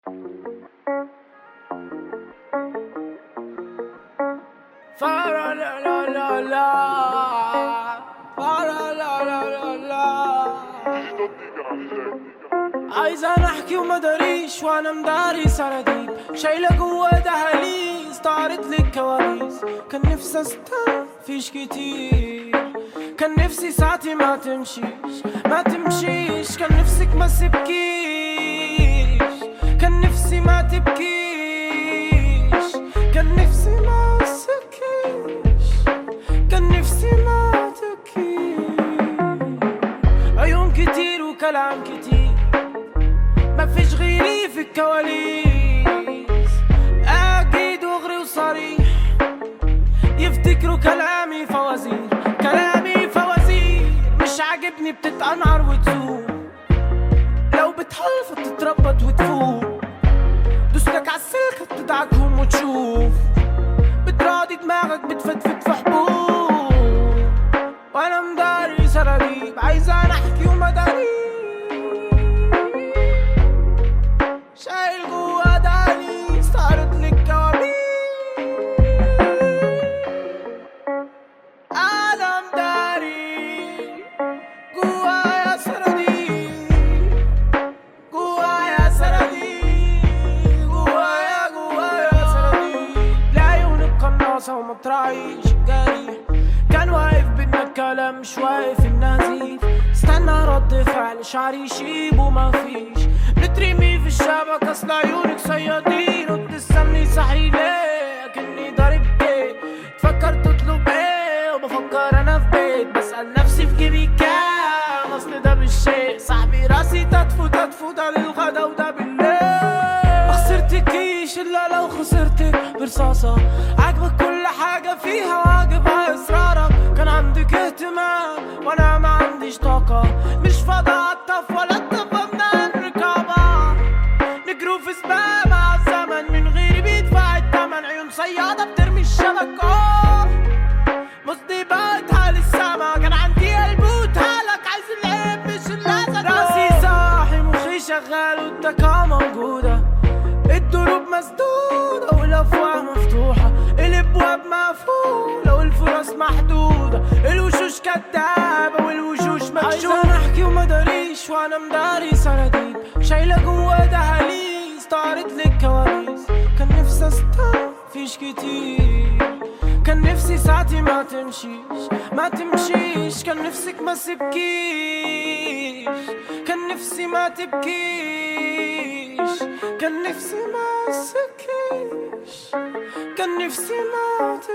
Fa la la la la la. Fa la la la la la. عايزة نحكي وما داريش وانا مداري سراديب شايلة جوا دهاليز تعرض لي الكواليس كان نفسي استنى فيش كتير كان نفسي ساعتي ما تمشيش ما تمشيش كان نفسك ما سبكيش كان نفسي ما تبكيش كان نفسي ما سكيش كان نفسي ما تبكيش عيون كتير وكلام كتير ما فيش غيري في الكواليس اكيد دغري وصريح يفتكروا كلامي فوازير كلامي فوازير مش عاجبني بتتقنعر وتزوم لو بتحلف تتربط وتفوق دوسلك عالسلك بتدعكهم وتشوف بتراضي دماغك بتفتفت في حبوب وانا مداري سراديب عايزة نحكي وما داري شايل جوا داني صارت لك كوابيس انا مداري جوايا سراديب جوايا سراديب جوايا جوايا سراديب لعيون القناصة وما تراعيش الجريح كان واقف بينا الكلام مش واقف النزيف استنى رد فعل شعري يشيب وما فيش بترمي في الشبك اصل عيونك صيادين وبتستني صحي ليه اكني ضارب بيت تفكر تطلب ايه وبفكر انا في بيت بسأل نفسي في جيبي كام اصل ده بالشيء صاحبي راسي تدفو تدفو ده للغدا وده بالليل ما خسرتكيش الا لو خسرتك برصاصة عاجبك كل حاجة فيها وعاجبها اصرارك كان عندك اهتمام وانا ما عنديش طاقة مش فاضي اعطف ولا اتفقنا الركابة نجرو في سباق مع الزمن من غير بيدفع التمن عيون صيادة بترمي الشبك اوه مصدي بقتها للسما كان عندي قلب وتهلك عايز العيب مش اللازم راسي صاحي مخي شغال والدكا موجودة الدروب مسدودة والأفواه مفتوحة الأبواب مقفولة والفرص محدودة الوشوش كدابة والوشوش مكشوفة عايزة نحكي وما داريش وأنا مداري سراديب شايلة جوا دهاليز تعرض لي الكواليس كان نفسي استنى فيش كتير كان نفسي ساعتي ما تمشيش ما تمشيش كان نفسك ما سبكيش كان نفسي ما تبكيش كان نفسي ما سكيش كان نفسي ما